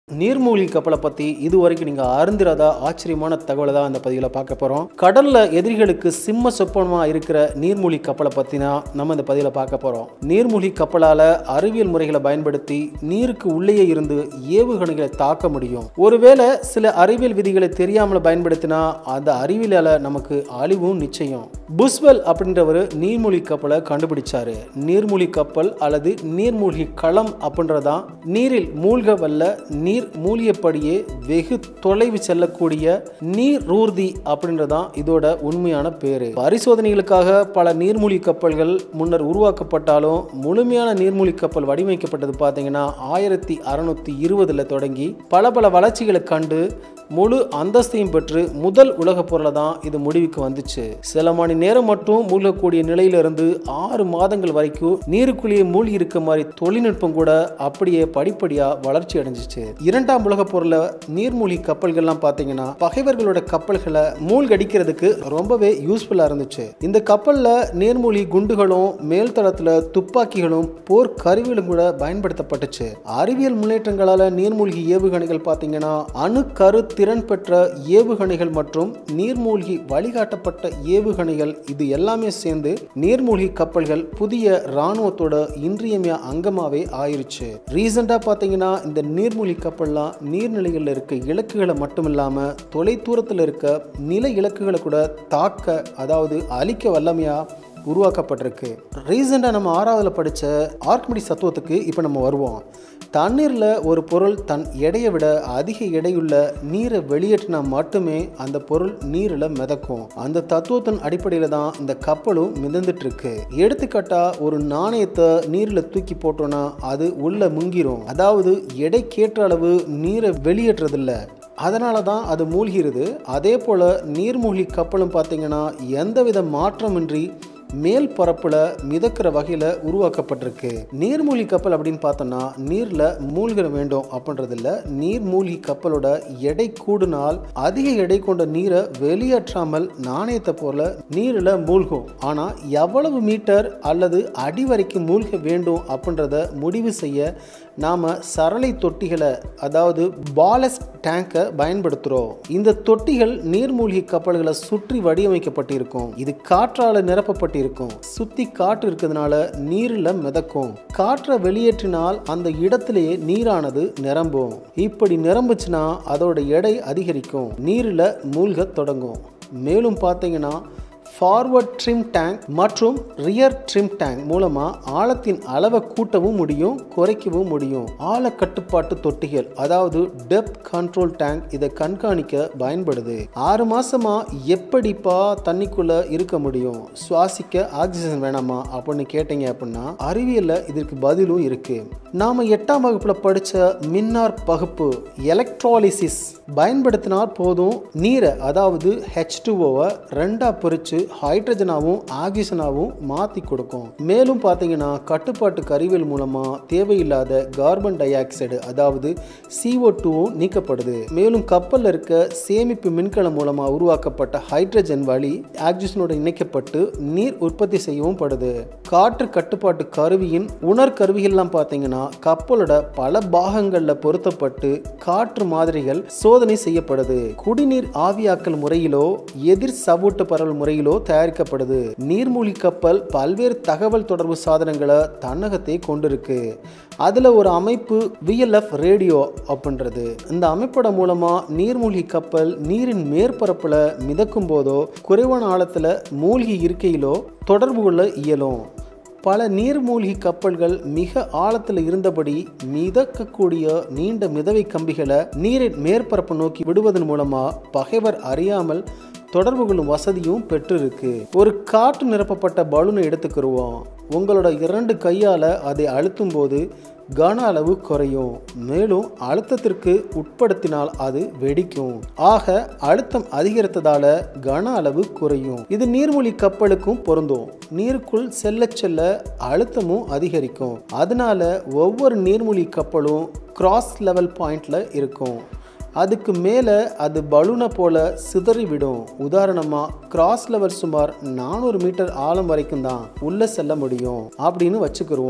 நீர்மூழ்கி கப்பலை பற்றி இது வரைக்கும் நீங்கள் அருந்திராத ஆச்சரியமான தகவலை தான் இந்த பதிவில் பார்க்க போகிறோம் கடலில் எதிரிகளுக்கு சிம்ம சொப்பனமாக இருக்கிற நீர்மூழ்கி கப்பலை பற்றி தான் நம்ம இந்த பதிவில் பார்க்க போகிறோம் நீர்மூழ்கி கப்பலால் அறிவியல் முறைகளை பயன்படுத்தி நீருக்கு உள்ளேயே இருந்து ஏவுகணைகளை தாக்க முடியும் ஒருவேளை சில அறிவியல் விதிகளை தெரியாமல் பயன்படுத்தினா அந்த அறிவியலால் நமக்கு அழிவும் நிச்சயம் புஸ்வெல் அப்படின்றவர் நீர்மூழ்கி கப்பலை கண்டுபிடிச்சாரு நீர்மூழ்கி கப்பல் அல்லது நீர்மூழ்கி களம் அப்படின்றதான் நீரில் மூழ்க வல்ல நீர் மூழ்கியபடியே வெகு தொலைவு செல்லக்கூடிய நீர் ஊர்தி அப்படின்றதான் இதோட உண்மையான பேரு பரிசோதனைகளுக்காக பல நீர்மூழ்கி கப்பல்கள் முன்னர் உருவாக்கப்பட்டாலும் முழுமையான நீர்மூழ்கி கப்பல் வடிவமைக்கப்பட்டது பார்த்தீங்கன்னா ஆயிரத்தி அறுநூத்தி இருபதுல தொடங்கி பல பல வளர்ச்சிகளை கண்டு முழு அந்தஸ்தையும் பெற்று முதல் உலகப் போரில் தான் இது முடிவுக்கு வந்துச்சு சில மணி நேரம் மட்டும் மூழ்கக்கூடிய நிலையிலிருந்து ஆறு மாதங்கள் வரைக்கும் நீருக்குள்ளேயே மூழ்கி இருக்க மாதிரி தொழில்நுட்பம் கூட அப்படியே படிப்படியா வளர்ச்சி அடைஞ்சிச்சு இரண்டாம் உலகப் போரில் நீர்மூழ்கி கப்பல்கள்லாம் பார்த்தீங்கன்னா பகைவர்களோட கப்பல்களை மூழ்கடிக்கிறதுக்கு ரொம்பவே யூஸ்ஃபுல்லா இருந்துச்சு இந்த கப்பல்ல நீர்மூழ்கி குண்டுகளும் மேல் தளத்துல துப்பாக்கிகளும் போர் கருவிகளும் கூட பயன்படுத்தப்பட்டுச்சு அறிவியல் முன்னேற்றங்களால நீர்மூழ்கி ஏவுகணைகள் பார்த்தீங்கன்னா அணு கரு திறன் பெற்ற ஏவுகணைகள் மற்றும் நீர்மூழ்கி வழிகாட்டப்பட்ட ஏவுகணைகள் இது எல்லாமே சேர்ந்து நீர்மூழ்கி கப்பல்கள் புதிய இராணுவத்தோட இன்றியமைய அங்கமாவே ஆயிருச்சு ரீசெண்டாக பார்த்தீங்கன்னா இந்த நீர்மூழ்கி கப்பல்லாம் நீர்நிலைகளில் இருக்க இலக்குகளை மட்டும் இல்லாமல் தொலைதூரத்தில் இருக்க நில இலக்குகளை கூட தாக்க அதாவது அழிக்க வல்லமையா உருவாக்கப்பட்டிருக்கு ரீசெண்டாக நம்ம ஆறாவதுல படித்த ஆர்க்மிடி சத்துவத்துக்கு இப்போ நம்ம வருவோம் தண்ணீரில் ஒரு பொருள் தன் எடையை விட அதிக எடையுள்ள நீரை வெளியேற்றினா மட்டுமே அந்த பொருள் நீரில் மிதக்கும் அந்த தத்துவத்தின் அடிப்படையில் தான் இந்த கப்பலும் மிதந்துட்டு இருக்கு எடுத்துக்காட்டா ஒரு நாணயத்தை நீரில் தூக்கி போட்டோன்னா அது உள்ள முங்கிரும் அதாவது எடைக்கேற்ற அளவு நீரை வெளியேற்றதில்ல அதனால தான் அது மூழ்கிறது அதே போல் நீர்மூழ்கி கப்பலும் பார்த்தீங்கன்னா எந்தவித மாற்றமின்றி மேல் பரப்புல மிதக்கிற வகையில் உருவாக்கப்பட்டிருக்கு நீர்மூழ்கி கப்பல் அப்படின்னு பார்த்தோம்னா நீரில் மூழ்கிற வேண்டும் அப்படின்றது இல்லை நீர்மூழ்கி கப்பலோட எடை கூடுனால் அதிக எடை கொண்ட நீரை வெளியேற்றாமல் நாணயத்தை போல நீரில் மூழ்கும் ஆனால் எவ்வளவு மீட்டர் அல்லது அடி வரைக்கும் மூழ்க வேண்டும் அப்படின்றத முடிவு செய்ய நாம் சரளை தொட்டிகளை அதாவது பாலஸ்ட் டேங்கை பயன்படுத்துகிறோம் இந்த தொட்டிகள் நீர்மூழ்கி கப்பல்களை சுற்றி வடிவமைக்கப்பட்டிருக்கும் இது காற்றால் நிரப்பப்பட்டிருக்கும் சுத்தி காற்று இருக்கிறதுனால நீரில் மிதக்கும் காற்றை வெளியேற்றினால் அந்த இடத்திலேயே நீரானது நிரம்பும் இப்படி நிரம்புச்சுன்னா அதோட எடை அதிகரிக்கும் நீரில் மூழ்க தொடங்கும் மேலும் பார்த்தீங்கன்னா ஃபார்வர்ட் ட்ரிம் டேங்க் மற்றும் ரியர் ட்ரிம் டேங்க் மூலமாக ஆழத்தின் அளவை கூட்டவும் முடியும் குறைக்கவும் முடியும் ஆழ கட்டுப்பாட்டு தொட்டிகள் அதாவது டெப்த் கண்ட்ரோல் டேங்க் இதை கண்காணிக்க பயன்படுது ஆறு மாசமா எப்படிப்பா தண்ணிக்குள்ள இருக்க முடியும் சுவாசிக்க ஆக்சிஜன் வேணாமா அப்படின்னு கேட்டீங்க அப்படின்னா அறிவியல்ல இதற்கு பதிலும் இருக்கு நாம எட்டாம் வகுப்புல படிச்ச மின்னார் பகுப்பு எலக்ட்ராலிசிஸ் பயன்படுத்தினால் போதும் நீரை அதாவது ஹெச் டூஓவை ரெண்டா பிரித்து ஹைட்ரஜனாகவும் ஆக்சிஜனாகவும் மாற்றி கொடுக்கும் மேலும் பார்த்தீங்கன்னா கட்டுப்பாட்டு கருவியல் மூலமாக தேவையில்லாத கார்பன் டை ஆக்சைடு அதாவது சிஓ டூவும் நீக்கப்படுது மேலும் கப்பலில் இருக்க சேமிப்பு மின்கலம் மூலமாக உருவாக்கப்பட்ட ஹைட்ரஜன் வழி ஆக்சிஜனோட இணைக்கப்பட்டு நீர் உற்பத்தி செய்யவும் படுது காற்று கட்டுப்பாட்டு கருவியின் உணர் கருவிகள்லாம் பார்த்தீங்கன்னா கப்பலோட பல பாகங்களில் பொருத்தப்பட்டு காற்று மாதிரிகள் சோதனை செய்யப்படுது குடிநீர் ஆவியாக்கல் முறையிலோ எதிர் சவூட்டு பரவல் முறையிலோ தயாரிக்கப்படுது நீர்மூழ்கி கப்பல் பல்வேறு தகவல் தொடர்பு சாதனங்களை தன்னகத்தை கொண்டிருக்கு அதில் ஒரு அமைப்பு விஎல்எஃப் ரேடியோ அப்படின்றது இந்த அமைப்போட மூலமாக நீர்மூழ்கி கப்பல் நீரின் மேற்பரப்பில் மிதக்கும் போதோ குறைவான ஆழத்தில் மூழ்கி இருக்கையிலோ தொடர்பு கொள்ள இயலும் பல நீர்மூழ்கி கப்பல்கள் மிக ஆழத்தில் இருந்தபடி மிதக்கக்கூடிய நீண்ட மிதவை கம்பிகளை நீரின் மேற்பரப்பு நோக்கி விடுவதன் மூலமா பகைவர் அறியாமல் தொடர்பு கொள்ளும் வசதியும் பெற்றிருக்கு ஒரு காற்று நிரப்பப்பட்ட பலூனை எடுத்துக்கிருவோம் உங்களோட இரண்டு கையால் அதை அழுத்தும் போது கன அளவு குறையும் மேலும் அழுத்தத்திற்கு உட்படுத்தினால் அது வெடிக்கும் ஆக அழுத்தம் அதிகரித்ததால கன அளவு குறையும் இது நீர்மூழ்கி கப்பலுக்கும் பொருந்தும் நீருக்குள் செல்ல செல்ல அழுத்தமும் அதிகரிக்கும் அதனால ஒவ்வொரு நீர்மூழ்கி கப்பலும் கிராஸ் லெவல் பாயிண்ட்ல இருக்கும் அதுக்கு மேலே அது பலூனை போல சிதறிவிடும் உதாரணமாக கிராஸ் லெவல் சுமார் நானூறு மீட்டர் ஆழம் வரைக்கும் தான் உள்ளே செல்ல முடியும் அப்படின்னு வச்சுக்கிருவோம்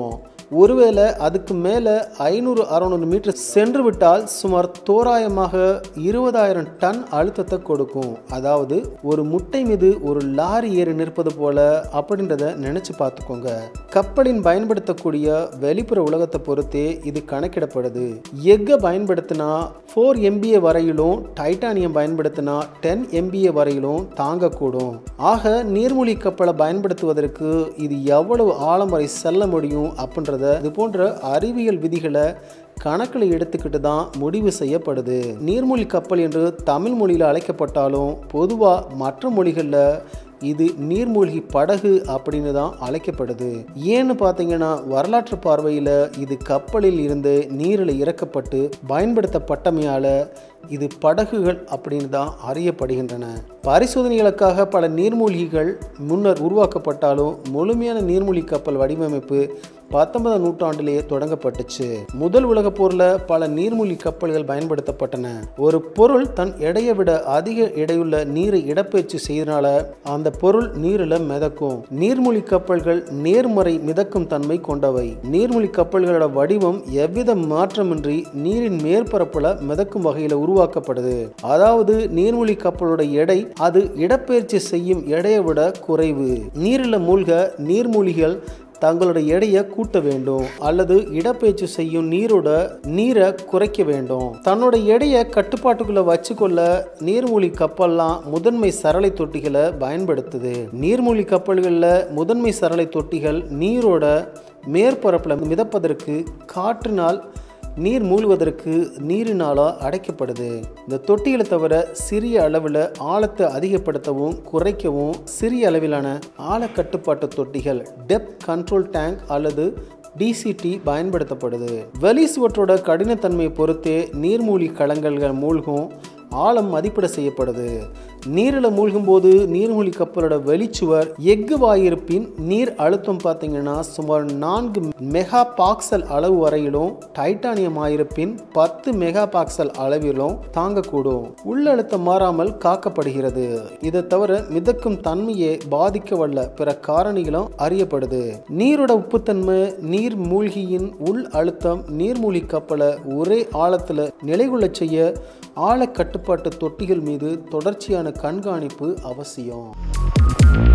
ஒருவேளை அதுக்கு மேலே ஐநூறு அறநூறு மீட்டர் சென்று விட்டால் சுமார் தோராயமாக இருபதாயிரம் டன் அழுத்தத்தை கொடுக்கும் அதாவது ஒரு முட்டை மீது ஒரு லாரி ஏறி நிற்பது போல அப்படின்றத நினைச்சு பார்த்துக்கோங்க கப்பலின் பயன்படுத்தக்கூடிய வெளிப்புற உலகத்தை பொறுத்தே இது கணக்கிடப்படுது எக்கை பயன்படுத்தினா ஃபோர் எம்பிஏ வரையிலும் டைட்டானியம் பயன்படுத்தினா டென் எம்பிஏ வரையிலும் தாங்கக்கூடும் ஆக நீர்மூழ்கி கப்பலை பயன்படுத்துவதற்கு இது எவ்வளவு ஆழம் வரை செல்ல முடியும் அப்படின்றத இது போன்ற அறிவியல் விதிகளை கணக்கில் எடுத்துக்கிட்டு தான் முடிவு செய்யப்படுது நீர்மூழ்கி கப்பல் என்று தமிழ் மொழியில் அழைக்கப்பட்டாலும் பொதுவாக மற்ற மொழிகளில் இது நீர்மூழ்கி படகு அப்படின்னு தான் அழைக்கப்படுது ஏன்னு பார்த்தீங்கன்னா வரலாற்று பார்வையில் இது கப்பலில் இருந்து நீரில் இறக்கப்பட்டு பயன்படுத்தப்பட்டமையால் இது படகுகள் அப்படின்னு தான் அறியப்படுகின்றன பரிசோதனைகளுக்காக பல நீர்மூழ்கிகள் முன்னர் உருவாக்கப்பட்டாலும் முழுமையான நீர்மூழ்கி கப்பல் வடிவமைப்பு பத்தொன்பதாம் நூற்றாண்டிலேயே தொடங்கப்பட்டுச்சு முதல் உலகப் போரில் பல நீர்மூழ்கி கப்பல்கள் பயன்படுத்தப்பட்டன ஒரு பொருள் தன் எடையை விட அதிக எடையுள்ள நீரை இடப்பெயர்ச்சி செய்தனால அந்த பொருள் நீரில் மிதக்கும் நீர்மூழ்கி கப்பல்கள் நேர்மறை மிதக்கும் தன்மை கொண்டவை நீர்மூழ்கி கப்பல்களோட வடிவம் எவ்வித மாற்றமின்றி நீரின் மேற்பரப்புல மிதக்கும் வகையில் உருவாக்கப்படுது அதாவது நீர்மூழ்கி கப்பலோட எடை அது இடப்பெயர்ச்சி செய்யும் எடையை விட குறைவு நீரில் மூழ்க நீர்மூழ்கிகள் தங்களோட எடையை கூட்ட வேண்டும் அல்லது இடப்பெயர்ச்சி செய்யும் நீரோட நீரை குறைக்க வேண்டும் தன்னோட எடையை கட்டுப்பாட்டுக்குள்ள வச்சுக்கொள்ள நீர்மூழ்கி கப்பல்லாம் முதன்மை சரளை தொட்டிகளை பயன்படுத்துது நீர்மூழ்கி கப்பல்களில் முதன்மை சரளை தொட்டிகள் நீரோட மேற்பரப்பில் மிதப்பதற்கு காற்றினால் நீர் மூழ்குவதற்கு நீரினாலா அடைக்கப்படுது இந்த தொட்டிகளை தவிர சிறிய அளவில் ஆழத்தை அதிகப்படுத்தவும் குறைக்கவும் சிறிய அளவிலான ஆழ கட்டுப்பாட்டு தொட்டிகள் டெப் கண்ட்ரோல் டேங்க் அல்லது டிசிடி பயன்படுத்தப்படுது வெளி சுவற்றோட கடினத்தன்மையை பொறுத்தே நீர்மூழ்கி கலங்கல்கள் மூழ்கும் ஆழம் மதிப்பிட செய்யப்படுது நீரில் மூழ்கும் போது நீர்மூழ்கி கப்பலோட வெளிச்சுவர் எஃகு வாயிருப்பின் நீர் அழுத்தம் பார்த்தீங்கன்னா சுமார் நான்கு மெகா பாக்சல் அளவு வரையிலும் டைட்டானியம் ஆயிருப்பின் பத்து மெகா பாக்சல் அளவிலும் தாங்கக்கூடும் உள்ளழுத்தம் மாறாமல் காக்கப்படுகிறது இதை தவிர மிதக்கும் தன்மையை பாதிக்க வல்ல பிற காரணிகளும் அறியப்படுது நீரோட உப்புத்தன்மை நீர் மூழ்கியின் உள் அழுத்தம் நீர்மூழ்கி கப்பலை ஒரே ஆழத்தில் நிலைகொள்ளச் செய்ய ஆழ கட்டுப்பாட்டு தொட்டிகள் மீது தொடர்ச்சியான கண்காணிப்பு அவசியம்